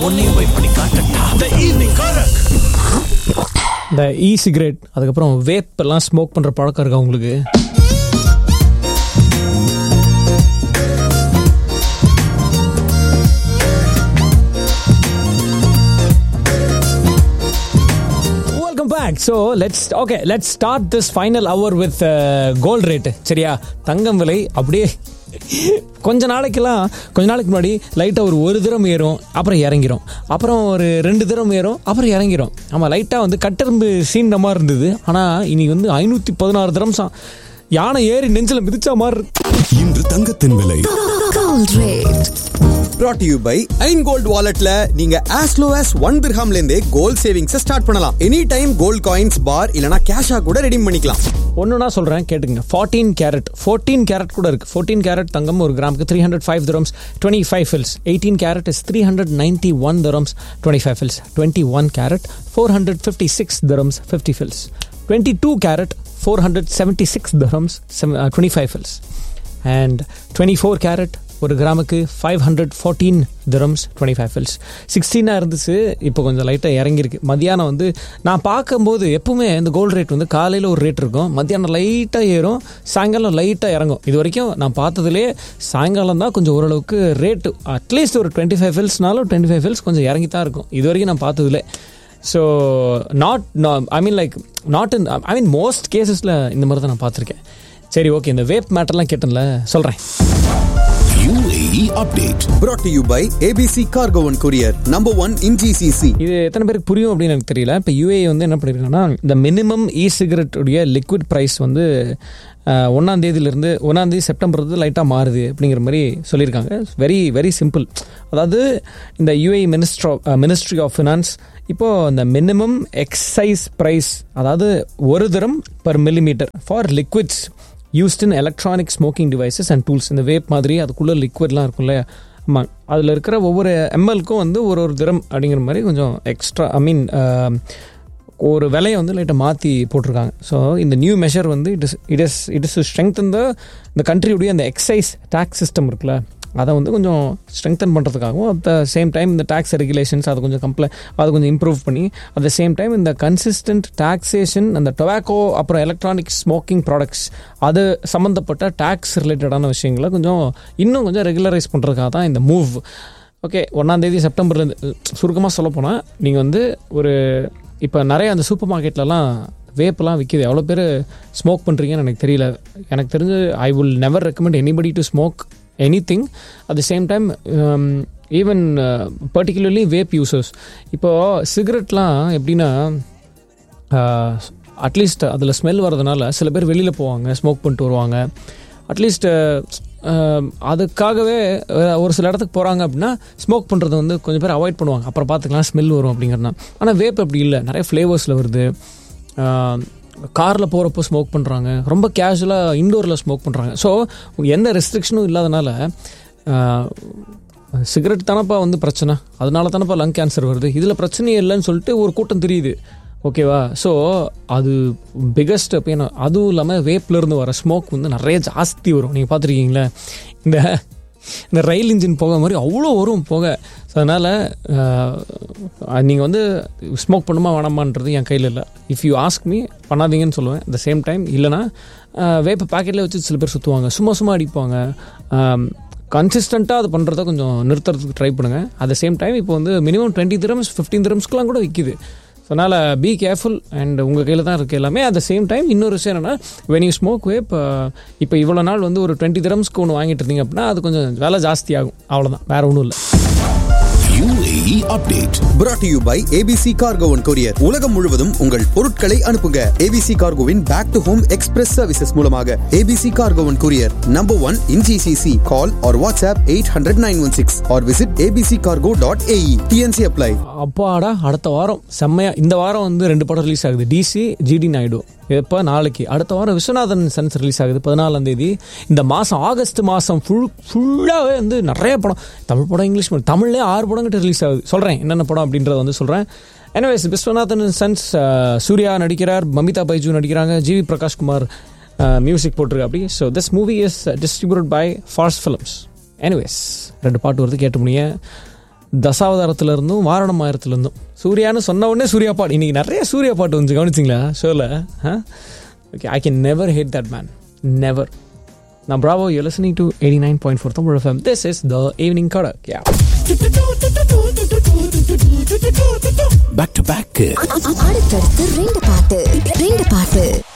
உன்னையும் போய் பண்ணி காட்டட்டா த ஈவினிங் காரக் இந்த இ சிகரெட் அதுக்கப்புறம் வேப் எல்லாம் ஸ்மோக் பண்ணுற பழக்கம் இருக்கா உங்களுக்கு welcome back so let's okay let's start this final hour with gold rate சரியா தங்கம் விலை அப்படியே கொஞ்ச நாளைக்கெல்லாம் கொஞ்ச நாளைக்கு முன்னாடி லைட்டாக ஒரு ஒரு திரம் ஏறும் அப்புறம் இறங்கிரும் அப்புறம் ஒரு ரெண்டு திரம் ஏறும் அப்புறம் இறங்கிரும் ஆமாம் லைட்டாக வந்து கட்டெரும்பு சீண்ட மாதிரி இருந்தது ஆனால் இன்னைக்கு வந்து ஐநூற்றி பதினாறு திரம்ஸாம் யானை ஏறி நெஞ்சில் மிதிச்சா மாதிரி இருக்கு. இன்று தங்கத்தின் விலை Gold rate. brought to you by Ain gold வாலெட்ல நீங்க as low as ஒன் திர்ஹாம்ல இருந்தே கோல்ட் சேவிங்ஸ் ஸ்டார்ட் பண்ணலாம் any time gold coins bar இல்லனா கேஷா கூட ரெடீம் பண்ணிக்கலாம் ஒன்றுனா சொல்கிறேன் கேட்டுங்க ஃபார்ட்டீன் கேரட் ஃபோர்டீன் கேரட் கூட இருக்குது ஃபோர்டீன் கேரட் தங்கம் ஒரு கிராமுக்கு three hundred five dirhams twenty five fils eighteen carat is three hundred ninety one dirhams twenty five fils twenty one carat four hundred fifty six dirhams fifty fils twenty two carat four hundred seventy six dirhams twenty five fils and twenty four carat ஒரு கிராமுக்கு five hundred fourteen dirhams twenty five fils சிக்ஸ்டீனாக இருந்துச்சு இப்போ கொஞ்சம் லைட்டாக இறங்கியிருக்கு மத்தியானம் வந்து நான் பார்க்கும்போது எப்பவுமே இந்த கோல்டு ரேட் வந்து காலையில் ஒரு ரேட் இருக்கும் மத்தியானம் லைட்டாக ஏறும் சாயங்காலம் லைட்டாக இறங்கும் இது வரைக்கும் நான் பார்த்ததுலேயே சாயங்காலம் தான் கொஞ்சம் ஓரளவுக்கு ரேட்டு அட்லீஸ்ட் ஒரு டுவெண்ட்டி ஃபைவ் ஃபில்ஸ்னாலும் டுவெண்ட்டி ஃபைவ் ஃபில்ஸ் கொஞ்சம் இறங்கி தான் இருக்கும் இது வரைக்கும் நான் பார்த்ததுலே so not I mean like not in I mean most கேசஸில் இந்த மாதிரி தான் நான் பார்த்துருக்கேன் சரி ஓகே இந்த வேப் மேட்டர்லாம் கேட்டேன்ல சொல்கிறேன் UAE update brought to you by ABC Cargo and Courier number one in GCC இது எத்தனை பேருக்கு புரியும் அப்படின்னு எனக்கு தெரியல இப்போ யூஏ வந்து என்ன பண்ணிருக்காங்கன்னா இந்த மினிமம் இ சிகரெட் உடைய லிக்விட் ப்ரைஸ் வந்து அஹ், ஒண்ணாம் தேதியிலிருந்து ஒன்றாம் தேதி செப்டம்பர் வந்து லைட்டாக மாறுது அப்படிங்கிற மாதிரி சொல்லியிருக்காங்க வெரி வெரி சிம்பிள் அதாவது இந்த UA ministry ministry of finance இப்போது இந்த மினிமம் எக்ஸைஸ் ப்ரைஸ் அதாவது ஒரு dirham per millimetre for liquids used in electronic smoking devices and tools இந்த வேப் மாதிரி அதுக்குள்ளே லிக்விட்லாம் இருக்கும்ல ஆமாம் அதில் இருக்கிற ஒவ்வொரு எம்எல்க்கும் வந்து ஒரு ஒரு திரம் அப்படிங்கிற மாதிரி கொஞ்சம் எக்ஸ்ட்ரா ஐ மீன் ஒரு விலையை வந்து லைட்டாக மாற்றி போட்டிருக்காங்க ஸோ இந்த நியூ மெஷர் வந்து it is it is it is strength இந்த இந்த கண்ட்ரியுடைய அந்த எக்ஸைஸ் டேக்ஸ் சிஸ்டம் இருக்குல்ல அதை வந்து கொஞ்சம் ஸ்ட்ரெங்தன் பண்ணுறதுக்காகவும் அட் த சேம் டைம் இந்த டேக்ஸ் ரெகுலேஷன்ஸ் அதை கொஞ்சம் கம்ப்ளை அதை கொஞ்சம் இம்ப்ரூவ் பண்ணி அட் த சேம் டைம் இந்த கன்சிஸ்டன்ட் டாக்ஸேஷன் அந்த டொபாக்கோ அப்புறம் எலக்ட்ரானிக் ஸ்மோக்கிங் ப்ராடக்ட்ஸ் அது சம்மந்தப்பட்ட டேக்ஸ் ரிலேட்டடான விஷயங்களை கொஞ்சம் இன்னும் கொஞ்சம் ரெகுலரைஸ் பண்ணுறதுக்காக தான் இந்த மூவ் ஓகே ஒன்றாந்தேதி செப்டம்பர்லேருந்து சுருக்கமாக சொல்ல போனால் நீங்கள் வந்து ஒரு இப்போ நிறைய அந்த சூப்பர் மார்க்கெட்லலாம் வேப்பெல்லாம் விற்கிது எவ்வளோ பேர் ஸ்மோக் பண்ணுறீங்கன்னு எனக்கு தெரியல எனக்கு தெரிஞ்சு I will never recommend anybody to smoke anything at the same time even particularly vape users இப்போது சிகரெட்லாம் எப்படின்னா அட்லீஸ்ட் அதில் ஸ்மெல் வரதுனால சில பேர் வெளியில் போவாங்க ஸ்மோக் பண்ணிட்டு வருவாங்க அட்லீஸ்ட் அதுக்காகவே அஹ், ஒரு சில இடத்துக்கு போகிறாங்க அப்படின்னா ஸ்மோக் பண்ணுறது வந்து கொஞ்சம் பேர் அவாய்ட் பண்ணுவாங்க அப்புறம் பார்த்துக்கலாம் ஸ்மெல் வரும் அப்படிங்கிறதுனா ஆனால் வேப் அப்படி இல்லை நிறைய ஃப்ளேவர்ஸில் வருது காரில் போகிறப்போ ஸ்மோக் பண்ணுறாங்க ரொம்ப கேஷுவலாக இன்டோரில் ஸ்மோக் பண்ணுறாங்க ஸோ எந்த ரெஸ்ட்ரிக்ஷனும் இல்லாதனால சிகரெட் தானப்பா வந்து பிரச்சனை அதனால தானப்பா லங் கேன்சர் வருது இதில் பிரச்சனையே இல்லைன்னு சொல்லிட்டு ஒரு கூட்டம் தெரியுது ஓகேவா ஸோ அது பிகஸ்ட் ஏன்னா அதுவும் இல்லாமல் வேப்லேருந்து வர ஸ்மோக் வந்து நிறைய ஜாஸ்தி வரும் நீங்கள் பார்த்துருக்கீங்களா இந்த இந்த ரயில் இன்ஜின் போக மாதிரி அவ்வளோ வரும் போக ஸோ அதனால் நீங்கள் வந்து ஸ்மோக் பண்ணுமா வேணாமான்றது என் கையில் இல்லை இஃப் யூ ஆஸ்க் மீ பண்ணாதீங்கன்னு சொல்லுவேன் த சேம் டைம் இல்லைனா வேப்ப பேக்கெட்டில் வச்சு சில பேர் சுற்றுவாங்க சும்மா சும்மா அடிப்பாங்க கன்சிஸ்டண்ட்டாக அது பண்ணுறத கொஞ்சம் நிறுத்துறதுக்கு ட்ரை பண்ணுங்கள் அட் த சேம் டைம் இப்போ வந்து மினிமம் டுவெண்ட்டி திரம்ஸ் ஃபிஃப்டீன் திரம்ஸ்க்குலாம் கூட விற்கிது ஸோ அதனால் பி கேர்ஃபுல் அண்ட் உங்கள் கையில் தான் இருக்குது எல்லாமே அட் த சேம் டைம் இன்னொரு விஷயம் என்னென்னா வென் யூ ஸ்மோக் வேப் இப்போ இவ்வளோ நாள் வந்து ஒரு டுவெண்ட்டி திரம்ஸ்க்கு ஒன்று வாங்கிட்டு இருந்தீங்க அப்படின்னா அது கொஞ்சம் விலை ஜாஸ்தி ஆகும் அவ்வளோதான் வேறு ஒன்றும் இல்லை UAE update brought to you by ABC Cargo and Courier உலகம் முழுவதும் உங்கள் பொருட்களை அனுப்புங்க ABC Cargoவின் back to home express services மூலமாக ABC Cargo and Courier number one in GCC call or WhatsApp 800 916 or visit abccargo.ae TNC apply அப்பாடா அடுத்த வாரம் செம்மையா இந்த வாரம் வந்து ரெண்டு படம் ரிலீஸ் ஆகுது டிசி ஜிடி நாயுடு எப்போ நாளைக்கு அடுத்த வாரம் விஸ்வநாதன் சன்ஸ் ரிலீஸ் ஆகுது பதினாலாம் தேதி இந்த மாதம் ஆகஸ்ட் மாதம் ஃபுல் ஃபுல்லாகவே வந்து நிறைய படம் தமிழ் படம் இங்கிலீஷ் படம் தமிழ்லேயே ஆறு படம் கிட்ட ரிலீஸ் ஆகுது சொல்கிறேன் என்னென்ன படம் அப்படின்றத வந்து சொல்கிறேன் எனிவேஸ் விஸ்வநாதன் சன்ஸ் சூர்யா நடிக்கிறார் மமிதா பைஜு நடிக்கிறாங்க ஜிவி பிரகாஷ்குமார் மியூசிக் போட்டிருக்கு அப்படி so this movie is distribute by fast films anyways ரெண்டு பாட்டு வருது கேட்டு முடிய தசாவதாரத்துல இருந்தும் வாரணம் ஆயிரத்துல இருந்தும் சூர்யான்னு சொன்ன உடனே சூர்யா பாட்டு இன்னைக்கு நிறைய சூர்யா பாட்டு வந்து கவனிச்சிங்களா ஷோவில் okay I can never hate that man never நான் bravo you listening to eighty nine point four Tamil FM this is the evening Kadak yeah back to back அடுத்தடுத்து ரெண்டு பாட்டு ரெண்டு பாட்டு